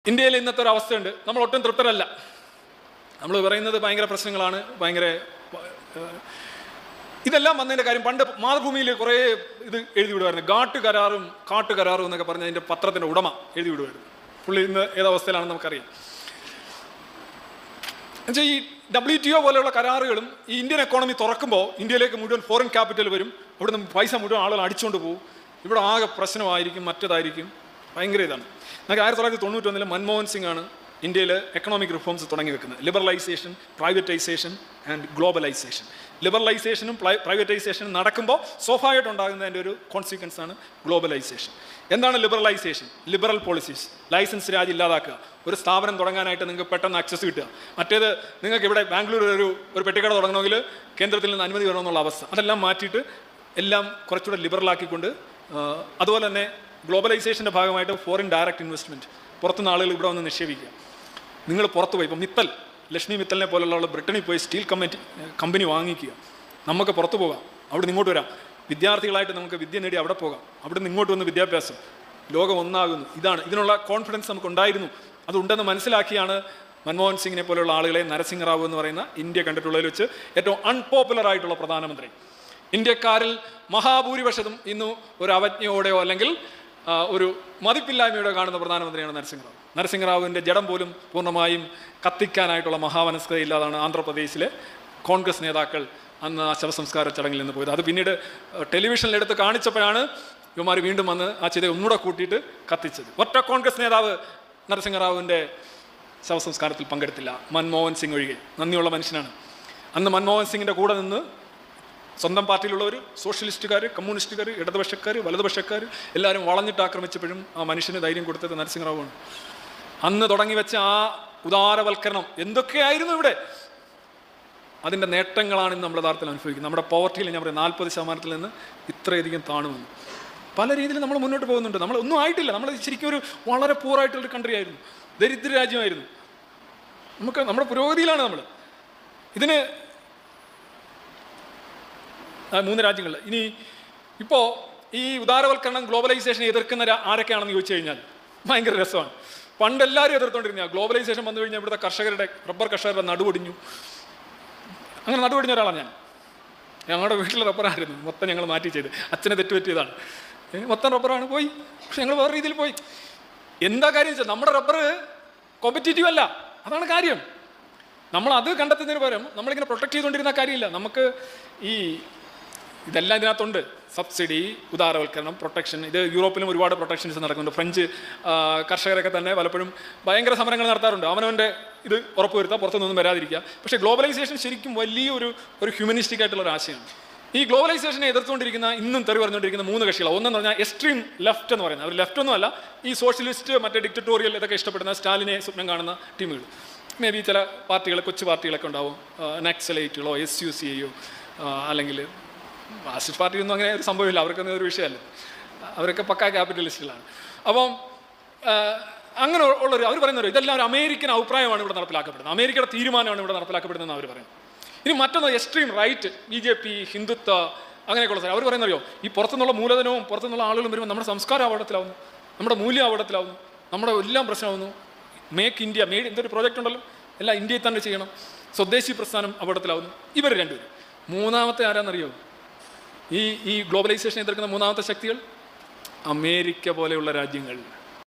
ഇന്ത്യയിൽ ഇന്നത്തെ ഒരു അവസ്ഥയുണ്ട് നമ്മൾ ഒട്ടും തൃപ്തരല്ല നമ്മൾ പറയുന്നത് ഭയങ്കര പ്രശ്നങ്ങളാണ് ഭയങ്കര ഏഹ്, ഇതെല്ലാം വന്നതിൻ്റെ കാര്യം പണ്ട് മാതൃഭൂമിയിൽ കുറേ ഇത് എഴുതി വിടുമായിരുന്നു ഘാട്ട് കരാറും കാട്ടു കരാറും എന്നൊക്കെ പറഞ്ഞ് അതിൻ്റെ പത്രത്തിൻ്റെ ഉടമ എഴുതി വിടുമായിരുന്നു പുള്ളി ഇന്ന് ഏതവസ്ഥയിലാണെന്ന് നമുക്കറിയാം എന്നുവെച്ചാൽ ഈ ഡബ്ല്യു ടി ഒ പോലെയുള്ള കരാറുകളും ഈ ഇന്ത്യൻ എക്കോണമി തുറക്കുമ്പോൾ ഇന്ത്യയിലേക്ക് മുഴുവൻ ഫോറിൻ ക്യാപിറ്റൽ വരും അവിടെ നിന്ന് പൈസ മുഴുവൻ ആളുകൾ അടിച്ചുകൊണ്ട് പോകും ഇവിടെ ആകെ പ്രശ്നമായിരിക്കും മറ്റേതായിരിക്കും ഭയങ്കര ഇതാണ് നമുക്ക് ആയിരത്തി തൊള്ളായിരത്തി തൊണ്ണൂറ്റൊന്നിൽ മൻമോഹൻ സിംഗ് ആണ് ഇന്ത്യയിൽ എക്കണോമിക് റിഫോംസ് തുടങ്ങി വെക്കുന്നത് ലിബറലൈസേഷൻ പ്രൈവറ്റൈസേഷൻ ആൻഡ് ഗ്ലോബലൈസേഷൻ ലിബറലൈസേഷനും പ്രൈവറ്റൈസേഷനും നടക്കുമ്പോൾ സ്വാഭാവികമായിട്ടുണ്ടാകുന്നതിൻ്റെ ഒരു കോൺസിക്വൻസ് ആണ് ഗ്ലോബലൈസേഷൻ എന്താണ് liberalisation liberal policies licence raj ഇല്ലാതാക്കുക ഒരു സ്ഥാപനം തുടങ്ങാനായിട്ട് നിങ്ങൾക്ക് പെട്ടെന്ന് ആക്സസ് കിട്ടുക മറ്റേത് നിങ്ങൾക്ക് ഇവിടെ ബാംഗ്ലൂർ ഒരു ഒരു പെട്ടിക്കട തുടങ്ങണമെങ്കിൽ കേന്ദ്രത്തിൽ നിന്ന് അനുമതി വേണമെന്നുള്ള അവസ്ഥ അതെല്ലാം മാറ്റിയിട്ട് എല്ലാം കുറച്ചുകൂടെ ലിബറലാക്കിക്കൊണ്ട് ആ, അതുപോലെ തന്നെ ഗ്ലോബലൈസേഷൻ്റെ ഭാഗമായിട്ട് ഫോറിൻ ഡയറക്റ്റ് ഇൻവെസ്റ്റ്മെൻറ്റ് പുറത്തുനിന്ന് ആളുകൾ ഇവിടെ വന്ന് നിക്ഷേപിക്കുക നിങ്ങൾ പുറത്ത് പോയി ഇപ്പം മിത്തൽ ലക്ഷ്മി മിത്തലിനെ പോലുള്ള ആൾ ബ്രിട്ടനിൽ പോയി സ്റ്റീൽ കമ്പനി കമ്പനി വാങ്ങിക്കുക നമുക്ക് പുറത്ത് പോകാം അവിടെ നിന്ന് ഇങ്ങോട്ട് വരാം വിദ്യാർത്ഥികളായിട്ട് നമുക്ക് വിദ്യ നേടി അവിടെ പോകാം അവിടെ നിന്ന് ഇങ്ങോട്ട് വന്ന് വിദ്യാഭ്യാസം ലോകം ഒന്നാകുന്നു ഇതാണ് ഇതിനുള്ള കോൺഫിഡൻസ് നമുക്ക് ഉണ്ടായിരുന്നു അതുണ്ടെന്ന് മനസ്സിലാക്കിയാണ് മൻമോഹൻ സിംഗിനെ പോലെയുള്ള ആളുകളെ നരസിംഹറാവു എന്ന് പറയുന്ന ഇന്ത്യ കണ്ടിട്ടുള്ളതിൽ വെച്ച് ഏറ്റവും അൺപോപ്പുലർ ആയിട്ടുള്ള പ്രധാനമന്ത്രി ഇന്ത്യക്കാരിൽ മഹാഭൂരിപക്ഷത്തും ഇന്ന് ഒരു അവജ്ഞയോടെയോ അല്ലെങ്കിൽ ആ, ഒരു മതിപ്പില്ലായ്മയോടെ കാണുന്ന പ്രധാനമന്ത്രിയാണ് നരസിംഹറാവു നരസിംഹറാവുവിൻ്റെ ജഡം പോലും പൂർണ്ണമായും കത്തിക്കാനായിട്ടുള്ള മഹാവനസ്കതയില്ലാതാണ് ആന്ധ്രാപ്രദേശിലെ കോൺഗ്രസ് നേതാക്കൾ അന്ന് ആ ശവസംസ്കാര ചടങ്ങിൽ നിന്ന് പോയത് അത് പിന്നീട് ടെലിവിഷനിൽ എടുത്ത് കാണിച്ചപ്പോഴാണ് ഇവന്മാർ വീണ്ടും വന്ന് ആ ചിത ഒന്നുകൂടെ കൂട്ടിയിട്ട് കത്തിച്ചത് ഒറ്റ കോൺഗ്രസ് നേതാവ് നരസിംഹറാവുവിൻ്റെ ശവസംസ്കാരത്തിൽ പങ്കെടുത്തില്ല മൻമോഹൻ സിംഗ് ഒഴികെ നന്ദിയുള്ള മനുഷ്യനാണ് അന്ന് മൻമോഹൻ സിംഗിൻ്റെ കൂടെ നിന്ന് സ്വന്തം പാർട്ടിയിലുള്ളവർ സോഷ്യലിസ്റ്റുകാർ കമ്മ്യൂണിസ്റ്റുകാർ ഇടതുപക്ഷക്കാർ വലതുപക്ഷക്കാർ എല്ലാവരും വളഞ്ഞിട്ട് ആക്രമിച്ചപ്പോഴും ആ മനുഷ്യന് ധൈര്യം കൊടുത്തത് നരസിംഹറാവുമാണ് അന്ന് തുടങ്ങി വെച്ച ആ ഉദാരവൽക്കരണം എന്തൊക്കെയായിരുന്നു ഇവിടെ അതിൻ്റെ നേട്ടങ്ങളാണ് ഇന്ന് നമ്മൾ യഥാർത്ഥത്തിൽ അനുഭവിക്കുന്നത് നമ്മുടെ പോവർട്ടിയിൽ ഞാൻ പറയും നാൽപ്പത് ശതമാനത്തിൽ നിന്ന് ഇത്രയധികം താണുവന്നു പല രീതിയിൽ നമ്മൾ മുന്നോട്ട് പോകുന്നുണ്ട് നമ്മൾ ഒന്നും ആയിട്ടില്ല നമ്മൾ ശരിക്കും ഒരു വളരെ പൂറായിട്ടുള്ളൊരു കൺട്രി ആയിരുന്നു ദരിദ്ര രാജ്യമായിരുന്നു നമുക്ക് നമ്മുടെ പുരോഗതിയിലാണ് നമ്മൾ ഇതിന് ആ, മൂന്ന് രാജ്യങ്ങളിൽ ഇനി ഇപ്പോൾ ഈ ഉദാരവൽക്കരണം ഗ്ലോബലൈസേഷൻ എതിർക്കുന്ന രാ- ആരൊക്കെയാണെന്ന് ചോദിച്ചു കഴിഞ്ഞാൽ ഭയങ്കര രസമാണ് പണ്ട് എല്ലാവരും എതിർത്തുകൊണ്ടിരുന്ന ഗ്ലോബലൈസേഷൻ വന്നു കഴിഞ്ഞാൽ ഇവിടുത്തെ കർഷകരുടെ റബ്ബർ കർഷകരുടെ നടുവൊടിഞ്ഞു അങ്ങനെ നടുവൊടിഞ്ഞ ഒരാളാണ് ഞാൻ ഞങ്ങളുടെ വീട്ടിലെ റബ്ബറായിരുന്നു മൊത്തം ഞങ്ങൾ മാറ്റി ചെയ്ത് അച്ഛനെ തെറ്റ് പറ്റിയതാണ് ഏ, മൊത്തം റബ്ബറാണ് പോയി പക്ഷെ ഞങ്ങൾ വേറെ രീതിയിൽ പോയി എന്താ കാര്യം വെച്ചാൽ നമ്മുടെ റബ്ബർ കോമ്പറ്റീറ്റീവ് അല്ല അതാണ് കാര്യം നമ്മൾ അത് കണ്ടെത്തുന്നതിന് പകരം നമ്മളിങ്ങനെ പ്രൊട്ടക്ട് ചെയ്തുകൊണ്ടിരുന്ന കാര്യമില്ല നമുക്ക് ഈ ഇതെല്ലാം ഇതിനകത്തുണ്ട് സബ്സിഡി ഉദാരവൽക്കരണം പ്രൊട്ടക്ഷൻ ഇത് യൂറോപ്പിലും ഒരുപാട് പ്രൊട്ടക്ഷൻസ് നടക്കുന്നുണ്ട് ഫ്രഞ്ച് ആ, കർഷകരൊക്കെ തന്നെ പലപ്പോഴും ഭയങ്കര സമരങ്ങൾ നടത്താറുണ്ട് അവനവൻ്റെ ഇത് ഉറപ്പുവരുത്തുക പുറത്തുനിന്നും വരാതിരിക്കുക പക്ഷേ ഗ്ലോബലൈസേഷൻ ശരിക്കും വലിയൊരു ഒരു ഹ്യൂമനിസ്റ്റിക് ആയിട്ടുള്ള ഒരു ആശയമാണ് ഈ ഗ്ലോബലൈസേഷനെ എതിർത്തുകൊണ്ടിരിക്കുന്ന ഇന്നും തെറി പറഞ്ഞുകൊണ്ടിരിക്കുന്ന മൂന്ന് കക്ഷികളാണ് ഒന്നെന്ന് പറഞ്ഞാൽ എക്സ്ട്രീം ലെഫ്റ്റ് എന്ന് പറയുന്നത് അവർ ലെഫ്റ്റ് ഒന്നുമല്ല ഈ സോഷ്യലിസ്റ്റ് മറ്റേ ഡിക്റ്ററ്റോറിയൽ ഇതൊക്കെ ഇഷ്ടപ്പെടുന്ന സ്റ്റാലിനെ സ്വപ്നം കാണുന്ന ടീമുകൾ മേ ബി ചില പാർട്ടികൾ കൊച്ചു പാർട്ടികളൊക്കെ ഉണ്ടാവും നക്സലൈറ്റുകളോ എസ് യു സി ഐയോ അല്ലെങ്കിൽ മാർക്സിസ്റ്റ് പാർട്ടിയൊന്നും അങ്ങനെ ഒരു സംഭവമില്ല അവർക്കൊന്നും ഒരു വിഷയമല്ല അവരൊക്കെ പക്കാ ക്യാപിറ്റലിസ്റ്റുകളാണ് അപ്പം ആ, അങ്ങനെ ഉള്ളൊരു അവർ പറയുന്നത് ഇതെല്ലാം ഒരു അമേരിക്കൻ അഭിപ്രായമാണ് ഇവിടെ നടപ്പിലാക്കപ്പെടുന്നത് അമേരിക്കയുടെ തീരുമാനമാണ് ഇവിടെ നടപ്പിലാക്കപ്പെടുന്നതെന്ന് അവർ പറയുന്നത് ഇനി മറ്റൊന്ന് extreme right B J P Hindutva അങ്ങനെയൊക്കെയുള്ള സാധനം അവർ പറയുന്നറിയോ ഈ പുറത്തുനിന്നുള്ള മൂലധനവും പുറത്തുനിന്നുള്ള ആളുകളും വരുമ്പോൾ നമ്മുടെ സംസ്കാരം അപകടത്തിലാവുന്നു നമ്മുടെ മൂല്യം അപകടത്തിലാവുന്നു നമ്മുടെ എല്ലാം പ്രശ്നമാവുന്നു മേക്ക് ഇന്ത്യ മേഡ് എന്തൊരു പ്രോജക്റ്റ് ഉണ്ടല്ലോ എല്ലാം ഇന്ത്യയിൽ തന്നെ ചെയ്യണം സ്വദേശി പ്രസ്ഥാനം അപകടത്തിലാവുന്നു ഇവർ രണ്ടുപേരും മൂന്നാമത്തെ ആരാന്നറിയോ ഈ ഈ ഗ്ലോബലൈസേഷൻ എതിർക്കുന്ന മൂന്നാമത്തെ ശക്തികൾ അമേരിക്ക പോലെയുള്ള രാജ്യങ്ങൾ